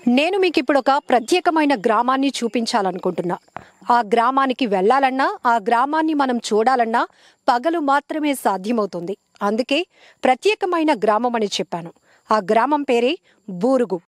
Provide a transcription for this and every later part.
నేను మీకు ఇప్పుడు ఒక ప్రత్యేకమైన గ్రామాన్ని చూపించాలనుకుంటున్నా ఆ గ్రామానికి వెళ్ళాలన్నా ఆ గ్రామాన్ని మనం చూడాలన్నా పగలు మాత్రమే సాధ్యమవుతుంది అందుకే ప్రత్యేకమైన గ్రామం అని చెప్పాను ఆ గ్రామం పేరే బూరుగు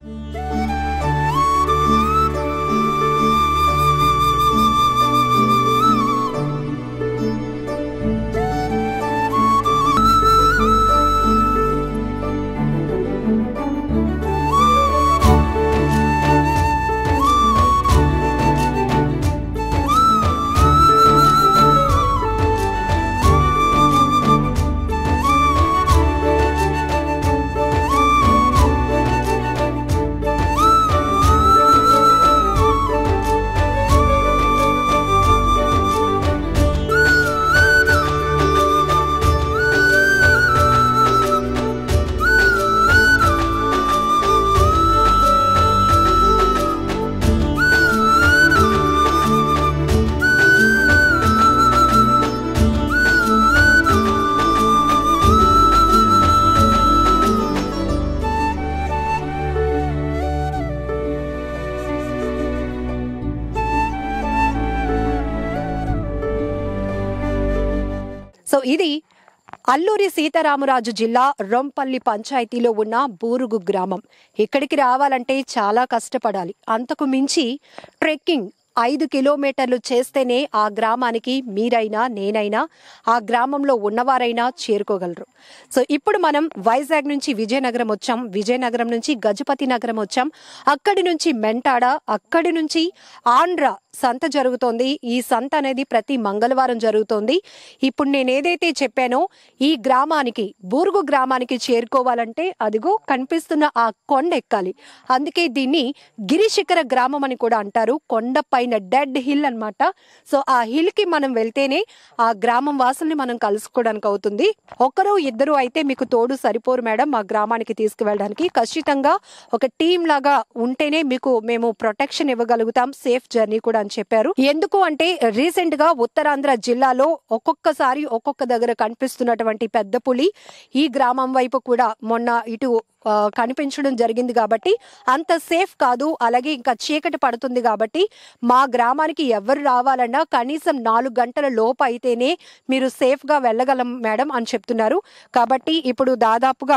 సో ఇది అల్లూరి సీతారామరాజు జిల్లా రొంపల్లి పంచాయతీలో ఉన్న బూరుగు గ్రామం ఇక్కడికి రావాలంటే చాలా కష్టపడాలి అంతకు మించి ట్రెక్కింగ్ ఐదు కిలోమీటర్లు చేస్తేనే ఆ గ్రామానికి మీరైనా నేనైనా ఆ గ్రామంలో ఉన్నవారైనా చేరుకోగలరు సో ఇప్పుడు మనం వైజాగ్ నుంచి విజయనగరం వచ్చాం విజయనగరం నుంచి గజపతి నగరం వచ్చాం అక్కడి నుంచి మెంటాడ అక్కడి నుంచి ఆంధ్ర సంత జరుగుతోంది ఈ సంత అనేది ప్రతి మంగళవారం జరుగుతోంది ఇప్పుడు నేను ఏదైతే చెప్పానో ఈ గ్రామానికి బూరుగు గ్రామానికి చేరుకోవాలంటే అదిగో కనిపిస్తున్న ఆ కొండ ఎక్కాలి అందుకే దీన్ని గిరిశిఖర గ్రామం అని కూడా అంటారు కొండ పైన డెడ్ హిల్ అన్నమాట సో ఆ హిల్ కి మనం వెళ్తేనే ఆ గ్రామం వాసుల్ని మనం కలుసుకోవడానికి అవుతుంది ఒకరు ఇద్దరు అయితే మీకు తోడు సరిపోరు మేడం మా గ్రామానికి తీసుకువెళ్ళడానికి ఖచ్చితంగా ఒక టీం లాగా ఉంటేనే మీకు మేము ప్రొటెక్షన్ ఇవ్వగలుగుతాం సేఫ్ జర్నీ కూడా అని చెప్పారు ఎందుకు అంటే రీసెంట్ గా ఉత్తరాంధ్ర జిల్లాలో ఒక్కొక్కసారి ఒక్కొక్క దగ్గర కనిపిస్తున్నటువంటి పెద్ద పులి ఈ గ్రామం వైపు కూడా మొన్న ఇటు ఆ, కనిపించడం జరిగింది కాబట్టి అంత సేఫ్ కాదు అలాగే ఇంకా చీకటి పడుతుంది కాబట్టి మా గ్రామానికి ఎవరు రావాలన్నా కనీసం నాలుగు గంటల లోపు అయితేనే మీరు సేఫ్ గా వెళ్ళగలం మేడం అని చెప్తున్నారు కాబట్టి ఇప్పుడు దాదాపుగా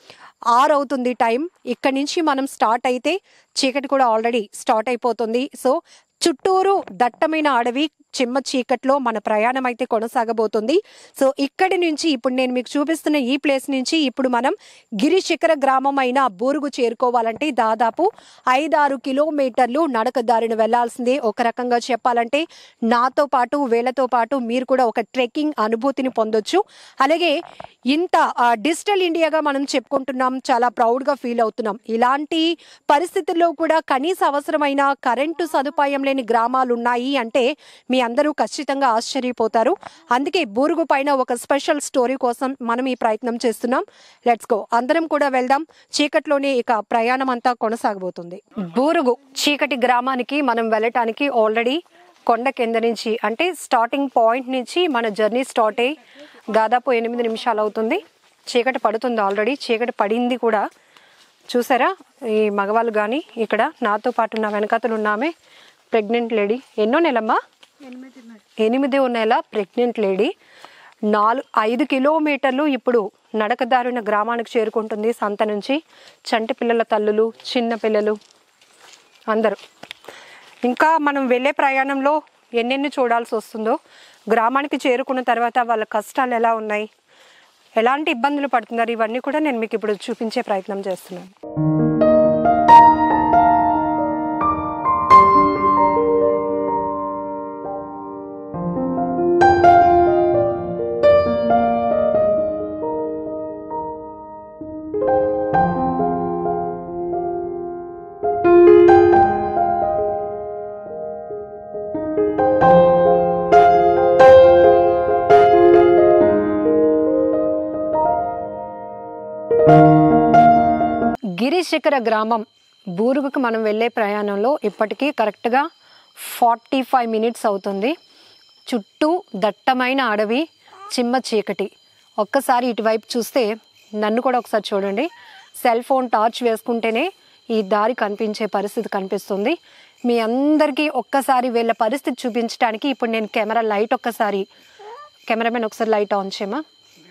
ఆరు అవుతుంది టైం ఇక్కడి నుంచి మనం స్టార్ట్ అయితే చీకటి కూడా ఆల్రెడీ స్టార్ట్ అయిపోతుంది సో చుట్టూరు దట్టమైన అడవి చిమ్మ చీకట్లో మన ప్రయాణం అయితే కొనసాగబోతుంది సో ఇక్కడి నుంచి ఇప్పుడు నేను మీకు చూపిస్తున్న ఈ ప్లేస్ నుంచి ఇప్పుడు మనం గిరి శిఖర గ్రామం అయిన బూరుగు చేరుకోవాలంటే దాదాపు ఐదారు కిలోమీటర్లు నడక దారిన వెళ్లాల్సిందే ఒక రకంగా చెప్పాలంటే నాతో పాటు వీళ్ళతో పాటు మీరు కూడా ఒక ట్రెక్కింగ్ అనుభూతిని పొందొచ్చు అలాగే ఇంత డిజిటల్ ఇండియాగా మనం చెప్పుకుంటున్నాం చాలా ప్రౌడ్ గా ఫీల్ అవుతున్నాం ఇలాంటి పరిస్థితుల్లో కూడా కనీస అవసరమైన కరెంటు సదుపాయం లేని గ్రామాలు ఉన్నాయి అంటే మీ అందరూ ఖచ్చితంగా ఆశ్చర్యపోతారు అందుకే బూరుగు పైన ఒక స్పెషల్ స్టోరీ కోసం మనం ఈ ప్రయత్నం చేస్తున్నాం లెట్స్ గో అందరం కూడా వెళ్దాం చీకట్లోనే ఇక ప్రయాణం అంతా కొనసాగబోతుంది బూరుగు చీకటి గ్రామానికి మనం వెళ్ళటానికి ఆల్రెడీ కొండ కింద నుంచి అంటే స్టార్టింగ్ పాయింట్ నుంచి మన జర్నీ స్టార్ట్ అయ్యి దాదాపు ఎనిమిది నిమిషాలు అవుతుంది చీకటి పడుతుంది ఆల్రెడీ చీకటి పడింది కూడా చూసారా ఈ మగవాళ్ళు కానీ ఇక్కడ నాతో పాటు నా వెనకాతలు ఉన్నామే ప్రెగ్నెంట్ లేడీ ఎన్నో నెలమ్మా ఎనిమిదో నెల ప్రెగ్నెంట్ లేడీ నాలుగు ఐదు కిలోమీటర్లు ఇప్పుడు నడకదారిన గ్రామానికి చేరుకుంటుంది సంత నుంచి చంటి పిల్లల తల్లులు చిన్న పిల్లలు అందరూ ఇంకా మనం వెళ్ళే ప్రయాణంలో ఎన్నెన్ని చూడాల్సి వస్తుందో గ్రామానికి చేరుకున్న తర్వాత వాళ్ళ కష్టాలు ఎలా ఉన్నాయి ఎలాంటి ఇబ్బందులు పడుతున్నారు ఇవన్నీ కూడా నేను మీకు ఇప్పుడు చూపించే ప్రయత్నం చేస్తున్నాను గిరిశిఖర గ్రామం బూరుగుకు మనం వెళ్ళే ప్రయాణంలో ఇప్పటికీ కరెక్ట్గా ఫార్టీ ఫైవ్ మినిట్స్ అవుతుంది చుట్టూ దట్టమైన అడవి చిమ్మ చీకటి ఒక్కసారి ఇటువైపు చూస్తే నన్ను కూడా ఒకసారి చూడండి సెల్ ఫోన్ టార్చ్ వేసుకుంటేనే ఈ దారి కనిపించే పరిస్థితి కనిపిస్తుంది మీ అందరికీ ఒక్కసారి వీళ్ళ పరిస్థితి చూపించడానికి ఇప్పుడు నేను కెమెరా లైట్ ఒక్కసారి కెమెరామెన్ ఒకసారి లైట్ ఆన్ చేయమా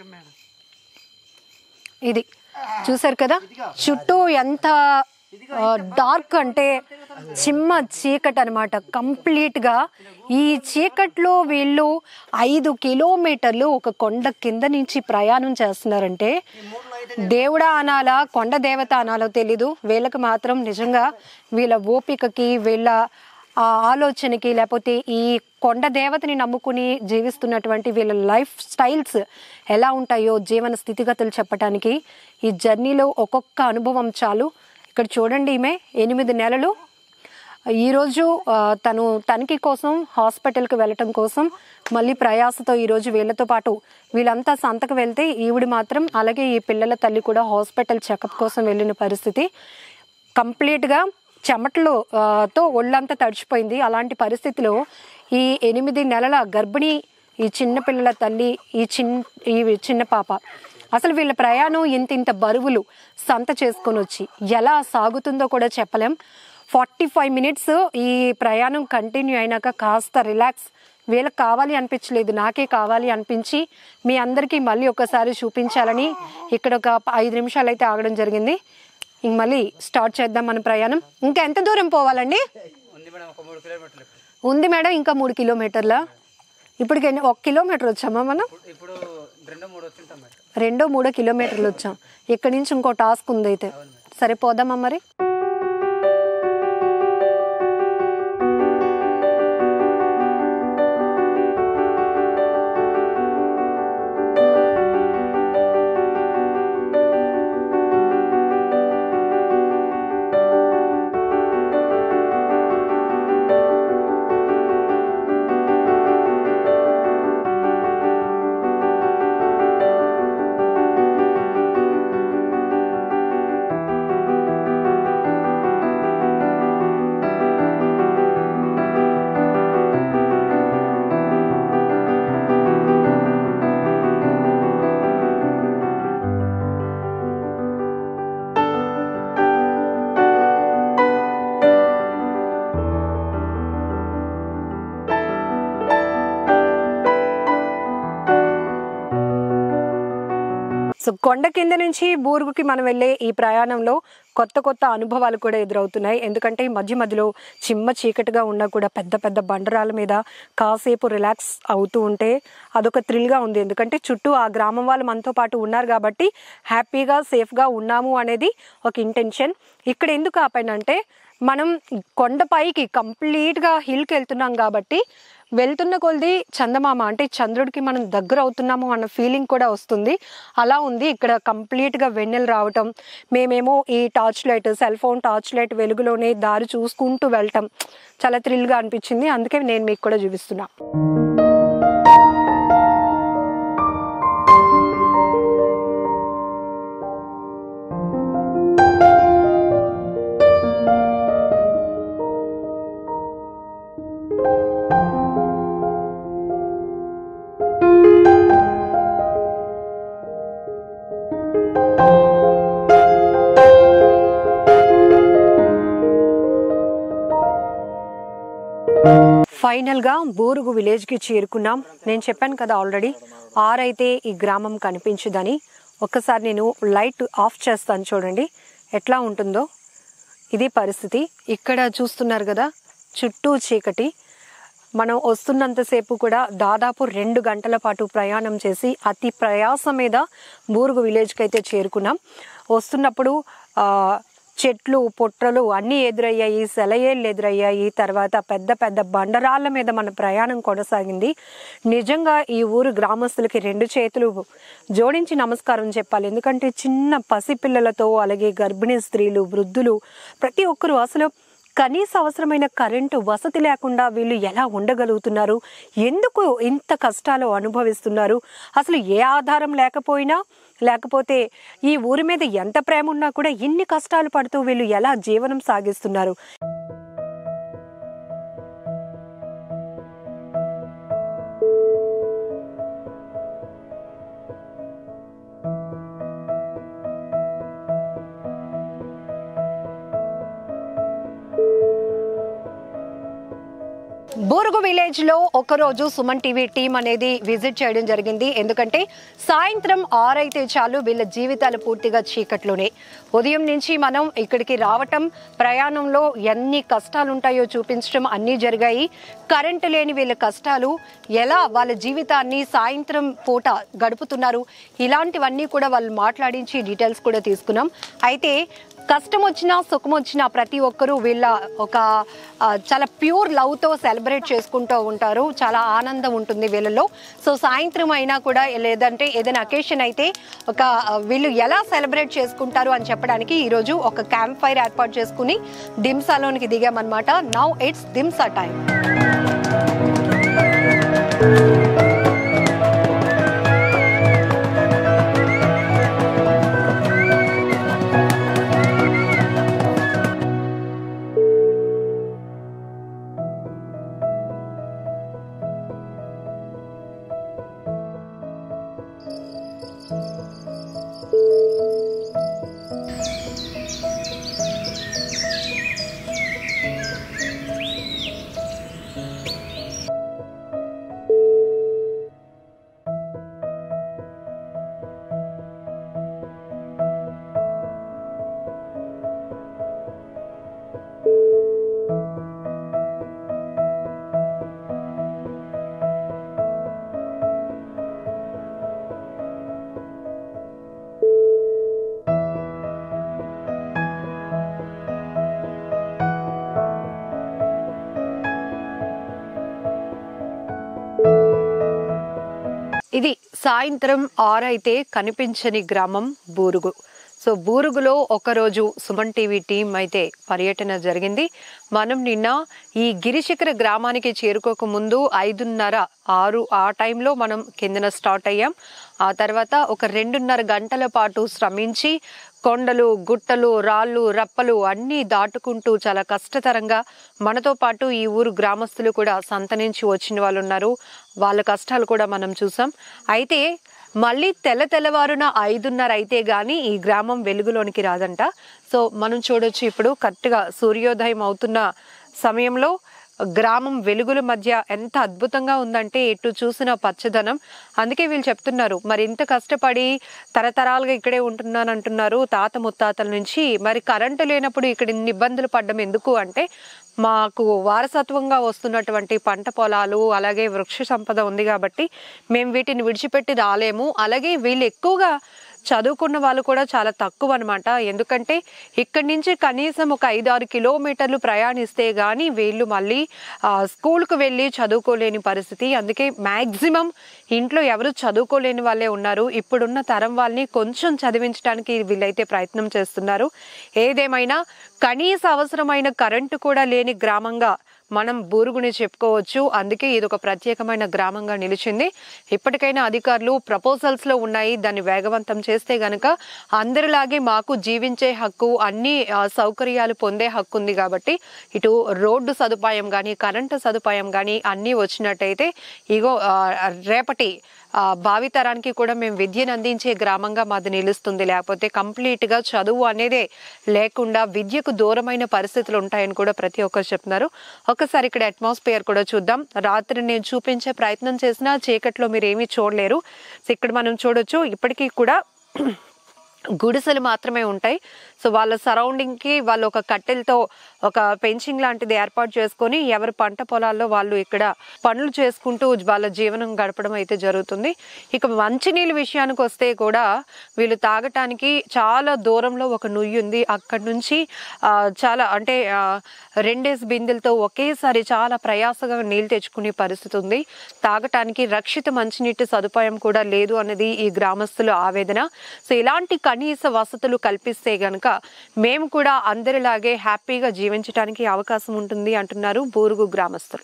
ఇది చూసారు కదా చుట్టూ ఎంత డార్క్ అంటే చిమ్మ చీకటి అనమాట కంప్లీట్గా ఈ చీకట్లో వీళ్ళు ఐదు కిలోమీటర్లు ఒక కొండ కింద నుంచి ప్రయాణం చేస్తున్నారంటే దేవుడా అనాలా కొండ దేవత అనాలో తెలీదు వీళ్ళకి మాత్రం నిజంగా వీళ్ళ ఓపికకి వీళ్ళ ఆ ఆలోచనకి లేకపోతే ఈ కొండ దేవతని నమ్ముకుని జీవిస్తున్నటువంటి వీళ్ళ లైఫ్ స్టైల్స్ ఎలా ఉంటాయో జీవన స్థితిగతులు చెప్పడానికి ఈ జర్నీలో ఒక్కొక్క అనుభవం చాలు ఇక్కడ చూడండి ఈమె ఎనిమిది నెలలు ఈరోజు ఆ, తను తనిఖీ కోసం హాస్పిటల్కి వెళ్ళటం కోసం మళ్ళీ ప్రయాసతో ఈరోజు వీళ్ళతో పాటు వీళ్ళంతా సంతకు వెళ్తే ఈవిడ మాత్రం అలాగే ఈ పిల్లల తల్లి కూడా హాస్పిటల్ చెకప్ కోసం వెళ్ళిన పరిస్థితి కంప్లీట్గా చెమటలు ఆ, తో ఒళ్ళంతా తడిచిపోయింది అలాంటి పరిస్థితిలో ఈ ఎనిమిది నెలల గర్భిణి ఈ చిన్న పిల్లల తల్లి ఈ చిన్న ఈ చిన్న పాప అసలు వీళ్ళ ప్రయాణం ఇంత ఇంత బరువులు సంత చేసుకొని వచ్చి ఎలా సాగుతుందో కూడా చెప్పలేం ఫార్టీ ఫైవ్ మినిట్స్ ఈ ప్రయాణం కంటిన్యూ అయినాక కాస్త రిలాక్స్ వీళ్ళకి కావాలి అనిపించలేదు నాకే కావాలి అనిపించి మీ అందరికీ మళ్ళీ ఒకసారి చూపించాలని ఇక్కడ ఒక ఐదు నిమిషాలు అయితే ఆగడం జరిగింది ఇంక మళ్ళీ స్టార్ట్ చేద్దాం మన ప్రయాణం ఇంకా ఎంత దూరం పోవాలండి ఉంది మేడం ఒక మూడు కిలోమీటర్లు ఇప్పుడు. ఉంది మేడం ఇంకా మూడు కిలోమీటర్ల ఇప్పటికి ఎన్ని- ఒక కిలోమీటర్ వచ్చామా మనం ఇప్పుడు- ఇప్పుడు రెండు మూడు వచ్చింటాం మేడం రెండో మూడో కిలోమీటర్లు వచ్చాం ఇక్కడి నుంచి ఇంకో టాస్క్ ఉంది అయితే సరే పోదామా మరి సో కొండ కింద నుంచి బూరుగుకి మనం వెళ్ళే ఈ ప్రయాణంలో కొత్త కొత్త అనుభవాలు కూడా ఎదురవుతున్నాయి ఎందుకంటే ఈ మధ్య మధ్యలో చిమ్మ చీకటిగా ఉన్నా కూడా పెద్ద పెద్ద బండరాల మీద కాసేపు రిలాక్స్ అవుతూ ఉంటే అదొక థ్రిల్గా ఉంది ఎందుకంటే చుట్టూ ఆ గ్రామం వాళ్ళు మనతో పాటు ఉన్నారు కాబట్టి హ్యాపీగా సేఫ్గా ఉన్నాము అనేది ఒక ఇంటెన్షన్ ఇక్కడ ఎందుకు ఆపానంటే మనం కొండపైకి కంప్లీట్గా హిల్కి వెళ్తున్నాం కాబట్టి వెళ్తున్న కొలది చందమామ అంటే చంద్రుడికి మనం దగ్గర అవుతున్నాము అన్న ఫీలింగ్ కూడా వస్తుంది అలా ఉంది ఇక్కడ కంప్లీట్గా వెన్నెలు రావటం మేమేమో ఈ torch light cell phone torch light వెలుగులోనే దారి చూసుకుంటూ వెళ్ళటం చాలా థ్రిల్గా అనిపించింది అందుకే నేను మీకు కూడా చూపిస్తున్నా ఫైనల్గా బూరుగు విలేజ్కి చేరుకున్నాం నేను చెప్పాను కదా ఆల్రెడీ ఆరైతే ఈ గ్రామం కనిపించదని ఒక్కసారి నేను లైట్ ఆఫ్ చేస్తాను చూడండి ఎట్లా ఉంటుందో ఇది పరిస్థితి ఇక్కడ చూస్తున్నారు కదా చుట్టూ చీకటి మనం వస్తున్నంతసేపు కూడా దాదాపు రెండు గంటల పాటు ప్రయాణం చేసి అతి ప్రయాసం మీద బూరుగు విలేజ్కి అయితే చేరుకున్నాం వస్తున్నప్పుడు ఆ, చెట్లు పొట్రలు అన్నీ ఎదురయ్యాయి సెలయేళ్ళు ఎదురయ్యాయి తర్వాత పెద్ద పెద్ద బండరాళ్ళ మీద మన ప్రయాణం కొనసాగింది నిజంగా ఈ ఊరు గ్రామస్తులకి రెండు చేతులు జోడించి నమస్కారం చెప్పాలి ఎందుకంటే చిన్న పసిపిల్లలతో అలాగే గర్భిణీ స్త్రీలు వృద్ధులు ప్రతి ఒక్కరు అసలు కనీస అవసరమైన కరెంటు వసతి లేకుండా వీళ్ళు ఎలా ఉండగలుగుతున్నారు ఎందుకు ఇంత కష్టాలు అనుభవిస్తున్నారు అసలు ఏ ఆధారం లేకపోయినా లేకపోతే ఈ ఊరి మీద ఎంత ప్రేమ ఉన్నా కూడా ఇన్ని కష్టాలు పడుతూ వీళ్ళు ఎలా జీవనం సాగిస్తున్నారు బూరుగు విలేజ్ లో ఒకరోజు సుమన్ టీవీ టీం అనేది విజిట్ చేయడం జరిగింది ఎందుకంటే సాయంత్రం ఆరైతే చాలు వీళ్ళ జీవితాలు పూర్తిగా చీకట్లోనే ఉదయం నుంచి మనం ఇక్కడికి రావటం ప్రయాణంలో ఎన్ని కష్టాలు ఉంటాయో చూపించడం అన్నీ జరిగాయి కరెంటు లేని వీళ్ళ కష్టాలు ఎలా వాళ్ళ జీవితాన్ని సాయంత్రం పూట గడుపుతున్నారు ఇలాంటివన్నీ కూడా వాళ్ళు మాట్లాడించి డీటెయిల్స్ కూడా తీసుకున్నాం అయితే కష్టం వచ్చినా సుఖం వచ్చినా ప్రతి ఒక్కరూ వీళ్ళ ఒక ఆ, చాలా ప్యూర్ లవ్తో సెలబ్రేట్ చేసుకుంటూ ఉంటారు చాలా ఆనందం ఉంటుంది వీళ్ళలో సో సాయంత్రం అయినా కూడా లేదంటే ఏదైనా అకేషన్ అయితే ఒక ఆ, వీళ్ళు ఎలా సెలబ్రేట్ చేసుకుంటారు అని చెప్పడానికి ఈరోజు ఒక క్యాంప్ ఫైర్ ఏర్పాటు చేసుకుని దింసాలోనికి దిగామన్నమాట నౌ ఇట్స్ దింసా టైం ఇది సాయంత్రం ఆరైతే కనిపించని గ్రామం బూరుగు సో బూరుగులో ఒకరోజు సుమన్ టీవీ టీం అయితే పర్యటన జరిగింది మనం నిన్న ఈ గిరిశిఖర గ్రామానికి చేరుకోక ముందు ఐదున్నర ఆరు ఆ టైంలో మనం కిందన స్టార్ట్ అయ్యాం ఆ తర్వాత ఒక రెండున్నర గంటల పాటు శ్రమించి కొండలు గుట్టలు రాళ్ళు రప్పలు అన్నీ దాటుకుంటూ చాలా కష్టతరంగా మనతో పాటు ఈ ఊరు గ్రామస్తులు కూడా సంతనించి వచ్చిన వాళ్ళు ఉన్నారు వాళ్ళ కష్టాలు కూడా మనం చూసాం అయితే మళ్ళీ తెల్ల తెల్లవారున ఐదున్నర అయితే గాని ఈ గ్రామం వెలుగులోనికి రాదంట సో మనం చూడొచ్చు ఇప్పుడు కరెక్ట్గా సూర్యోదయం అవుతున్న సమయంలో గ్రామం వెలుగుల మధ్య ఎంత అద్భుతంగా ఉందంటే ఎటు చూసిన పచ్చదనం అందుకే వీళ్ళు చెప్తున్నారు మరి ఇంత కష్టపడి తరతరాలుగా ఇక్కడే ఉంటున్నాను అంటున్నారు తాత ముత్తాతల నుంచి మరి కరెంటు లేనప్పుడు ఇక్కడ ఇన్ని ఇబ్బందులు పడ్డం ఎందుకు అంటే మాకు వారసత్వంగా వస్తున్నటువంటి పంట పొలాలు అలాగే వృక్ష సంపద ఉంది కాబట్టి మేము వీటిని విడిచిపెట్టి రాలేము అలాగే వీళ్ళు ఎక్కువగా చదువుకున్న వాళ్ళు కూడా చాలా తక్కువ అనమాట ఎందుకంటే ఇక్కడి నుంచి కనీసం ఒక ఐదు ఆరు కిలోమీటర్లు ప్రయాణిస్తే గాని వీళ్ళు మళ్ళీ ఆ, స్కూల్కు వెళ్ళి చదువుకోలేని పరిస్థితి అందుకే మ్యాక్సిమం ఇంట్లో ఎవరు చదువుకోలేని వాళ్ళే ఉన్నారు ఇప్పుడున్న తరం వాళ్ళని కొంచెం చదివించడానికి వీళ్ళైతే ప్రయత్నం చేస్తున్నారు ఏదేమైనా కనీస అవసరమైన కరెంటు కూడా లేని గ్రామంగా మనం బూరుగుని చెప్పుకోవచ్చు అందుకే ఇది ఒక ప్రత్యేకమైన గ్రామంగా నిలిచింది ఇప్పటికైనా అధికారులు ప్రపోజల్స్ లో ఉన్నాయి దాన్ని వేగవంతం చేస్తే గనక అందరిలాగే మాకు జీవించే హక్కు అన్ని ఆ, సౌకర్యాలు పొందే హక్కు ఉంది కాబట్టి ఇటు రోడ్డు సదుపాయం కానీ కరెంటు సదుపాయం కానీ అన్నీ వచ్చినట్టయితే ఇగో ఆ, రేపటి ఆ, భావితరానికి కూడా మేము విద్యను అందించే గ్రామంగా మాది నిలుస్తుంది లేకపోతే కంప్లీట్ గా చదువు అనేదే లేకుండా విద్యకు దూరమైన పరిస్థితులు ఉంటాయని కూడా ప్రతి ఒక్కరు చెప్తున్నారు ఒకసారి ఇక్కడ అట్మాస్ఫియర్ కూడా చూద్దాం రాత్రి నేను చూపించే ప్రయత్నం చేసినా చీకట్లో మీరు ఏమీ చూడలేరు సో ఇక్కడ మనం చూడొచ్చు ఇప్పటికీ కూడా గుడిసెలు మాత్రమే ఉంటాయి సో వాళ్ళ సరౌండింగ్ కి వాళ్ళు ఒక కట్టెలతో ఒక పెంచింగ్ లాంటిది ఏర్పాటు చేసుకొని ఎవరి పంట పొలాల్లో వాళ్ళు ఇక్కడ పనులు చేసుకుంటూ వాళ్ళ జీవనం గడపడం అయితే జరుగుతుంది ఇక మంచినీళ్ళ విషయానికి వస్తే కూడా వీళ్ళు తాగటానికి చాలా దూరంలో ఒక నుయ్యి ఉంది అక్కడి నుంచి ఆ, చాలా అంటే ఆ, రెండేసి బిందెలతో ఒకేసారి చాలా ప్రయాసగా నీళ్ళు తెచ్చుకునే పరిస్థితి ఉంది తాగటానికి రక్షిత మంచినీటి సదుపాయం కూడా లేదు అన్నది ఈ గ్రామస్తుల ఆవేదన సో ఇలాంటి కనీస వసతులు కల్పిస్తే గనక మేము కూడా అందరిలాగే హ్యాపీగా జీవించడానికి అవకాశం ఉంటుంది అంటున్నారు బూరుగు గ్రామస్తులు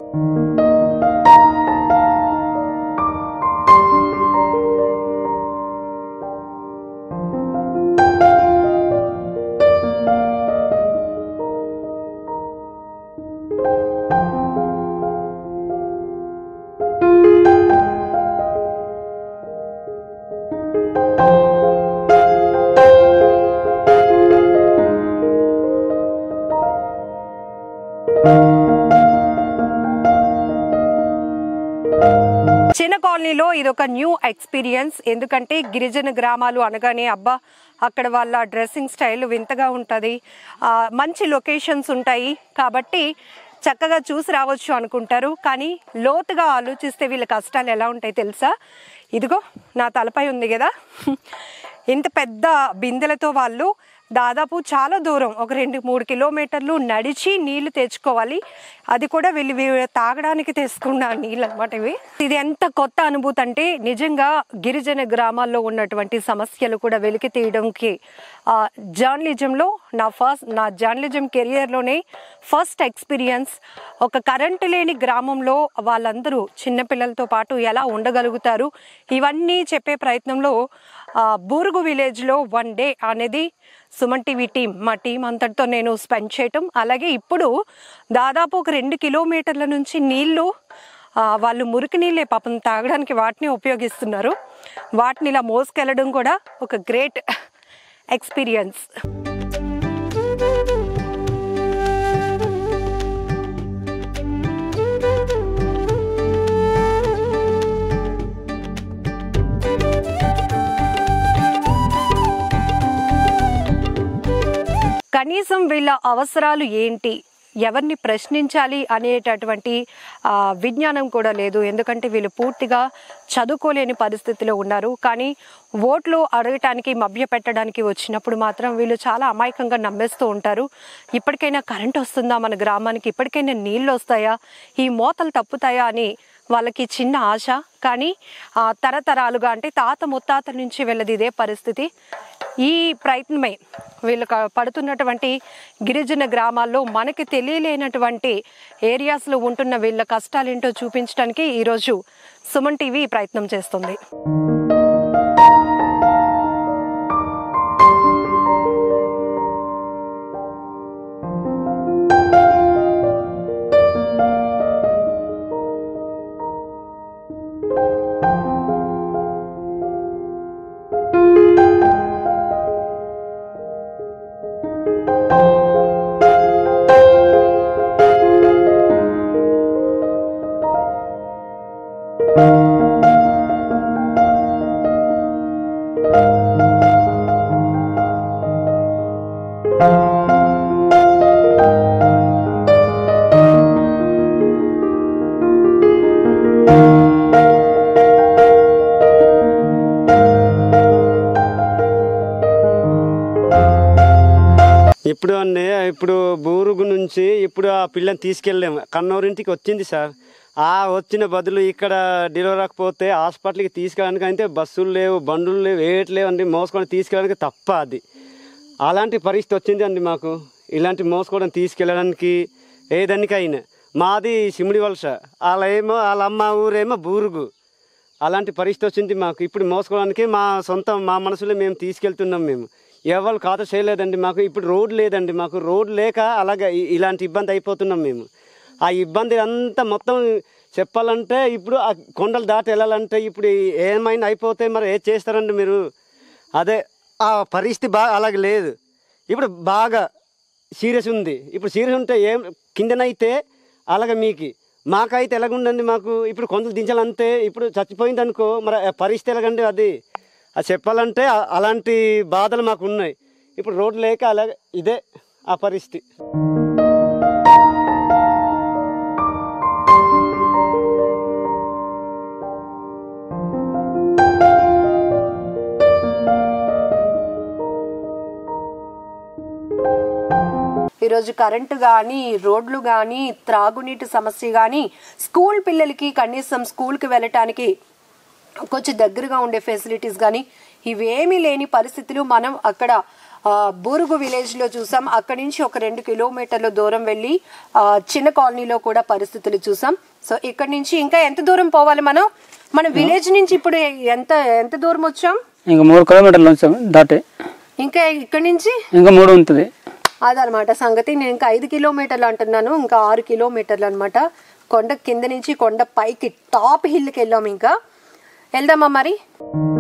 చిన్న కాలనీలో ఇది ఒక న్యూ ఎక్స్పీరియన్స్ ఎందుకంటే గిరిజన గ్రామాలు అనగానే అబ్బా అక్కడ వాళ్ళ డ్రెస్సింగ్ స్టైల్ వింతగా ఉంటుంది మంచి లొకేషన్స్ ఉంటాయి కాబట్టి చక్కగా చూసి రావచ్చు అనుకుంటారు కానీ లోతుగా ఆలోచిస్తే వీళ్ళ కష్టాలు ఎలా ఉంటాయి తెలుసా ఇదిగో నా తలపై ఉంది కదా ఇంత పెద్ద బిందెలతో వాళ్ళు దాదాపు చాలా దూరం ఒక రెండు మూడు కిలోమీటర్లు నడిచి నీళ్లు తెచ్చుకోవాలి అది కూడా వీళ్ళు వీ- తాగడానికి తెచ్చుకున్న నీళ్ళు అనమాట ఇవి ఇది ఎంత కొత్త అనుభూతి అంటే నిజంగా గిరిజన గ్రామాల్లో ఉన్నటువంటి సమస్యలు కూడా వెలికి తీయడానికి ఆ, జర్నలిజంలో నా ఫస్ట్ నా జర్నలిజం కెరియర్లోనే ఫస్ట్ ఎక్స్పీరియన్స్ ఒక కరెంటు లేని గ్రామంలో వాళ్ళందరూ చిన్నపిల్లలతో పాటు ఎలా ఉండగలుగుతారు ఇవన్నీ చెప్పే ప్రయత్నంలో ఆ, బూరుగు విలేజ్లో వన్ డే అనేది సుమన్ టీవీ టీం మా టీం అంతటితో నేను స్పెండ్ చేయటం అలాగే ఇప్పుడు దాదాపు ఒక రెండు కిలోమీటర్ల నుంచి నీళ్లు ఆ, వాళ్ళు మురికి నీళ్ళే పాపం తాగడానికి వాటిని ఉపయోగిస్తున్నారు వాటిని ఇలా మోసుకెళ్ళడం కూడా ఒక గ్రేట్ ఎక్స్పీరియన్స్ కనీసం వీళ్ళ అవసరాలు ఏంటి ఎవరిని ప్రశ్నించాలి అనేటటువంటి ఆ, విజ్ఞానం కూడా లేదు ఎందుకంటే వీళ్ళు పూర్తిగా చదువుకోలేని పరిస్థితిలో ఉన్నారు కానీ ఓట్లు అడగటానికి మభ్య పెట్టడానికి వచ్చినప్పుడు మాత్రం వీళ్ళు చాలా అమాయకంగా నమ్మేస్తూ ఉంటారు ఇప్పటికైనా కరెంట్ వస్తుందా మన గ్రామానికి ఇప్పటికైనా నీళ్ళు వస్తాయా ఈ మోతలు తప్పుతాయా అని వాళ్ళకి చిన్న ఆశ కానీ ఆ, తరతరాలుగా అంటే తాత ముత్తాతల నుంచి వెళ్ళది ఇదే పరిస్థితి ఈ ప్రయత్నమే వీళ్ళు క- పడుతున్నటువంటి గిరిజన గ్రామాల్లో మనకి తెలియలేనటువంటి ఏరియాస్లో ఉంటున్న వీళ్ళ కష్టాలేంటో చూపించడానికి ఈరోజు సుమన్ టీవీ ఈ ప్రయత్నం చేస్తుంది ఇప్పుడు అండి ఇప్పుడు బూరుగు నుంచి ఇప్పుడు ఆ పిల్లని తీసుకెళ్ళాము కన్నూరింటికి వచ్చింది సార్ ఆ వచ్చిన బదులు ఇక్కడ డెలివరీ రాకపోతే హాస్పిటల్కి తీసుకెళ్ళడానికి అయితే బస్సులు లేవు బండులు లేవు ఏటి లేవు అండి మోసుకొని తీసుకెళ్ళడానికి తప్ప అది అలాంటి పరిస్థితి వచ్చింది అండి మాకు ఇలాంటి మోసుకోవడం తీసుకెళ్ళడానికి ఏదానికైనా మాది సిమిడి వలస వాళ్ళ ఏమో వాళ్ళ అమ్మ ఊరేమో బూరుగు అలాంటి పరిస్థితి వచ్చింది మాకు ఇప్పుడు మోసుకోవడానికి మా సొంత మా మనసులో మేము తీసుకెళ్తున్నాం మేము ఎవరు ఖాతా చేయలేదండి మాకు ఇప్పుడు రోడ్ లేదండి మాకు రోడ్ లేక అలాగే ఇ- ఇలాంటి ఇబ్బంది అయిపోతున్నాం మేము ఆ ఇబ్బంది అంతా మొత్తం చెప్పాలంటే ఇప్పుడు ఆ కొండలు దాటి వెళ్ళాలంటే ఇప్పుడు ఏమైనా అయిపోతే మరి ఏం చేస్తారండి మీరు అదే ఆ పరిస్థితి బాగా అలాగే లేదు ఇప్పుడు బాగా సీరియస్ ఉంది ఇప్పుడు సీరియస్ ఉంటే ఏం కిందనైతే అలాగే మీకు మాకైతే ఎలాగుండండి మాకు ఇప్పుడు కొందరు దించాలంటే ఇప్పుడు చచ్చిపోయింది అనుకో మరి ఆ పరిస్థితి ఎలాగండి అది అది చెప్పాలంటే ఆ- అలాంటి బాధలు మాకు ఉన్నాయి ఇప్పుడు రోడ్డు లేక అలాగే ఇదే ఆ పరిస్థితి ఈరోజు కరెంటు కానీ రోడ్లు కానీ త్రాగునీటి సమస్య కానీ స్కూల్ పిల్లలకి కనీసం స్కూల్కి వెళ్ళటానికి కొంచెం దగ్గరగా ఉండే ఫెసిలిటీస్ కానీ ఇవేమీ లేని పరిస్థితులు మనం అక్కడ ఆ, బూరుగు విలేజ్ లో చూసాం అక్కడి నుంచి ఒక రెండు కిలోమీటర్ల దూరం వెళ్ళి ఆ, చిన్న కాలనీలో కూడా పరిస్థితులు చూసాం సో ఇక్కడ నుంచి ఇంకా ఎంత దూరం పోవాలి మనం మన విలేజ్ నుంచి ఇప్పుడు ఎంత ఎంత దూరం వచ్చాం ఇంకా మూడు కిలోమీటర్లు వచ్చాం దాటి ఇంకా ఇక్కడ నుంచి ఇంకా మూడు ఉంటుంది అదనమాట సంగతి నేను ఇంకా ఐదు కిలోమీటర్లు అంటున్నాను ఇంకా ఆరు కిలోమీటర్లు అనమాట కొండ కింద నుంచి కొండ పైకి టాప్ హిల్కి వెళ్ళాం ఇంకా వెళ్దామా మరి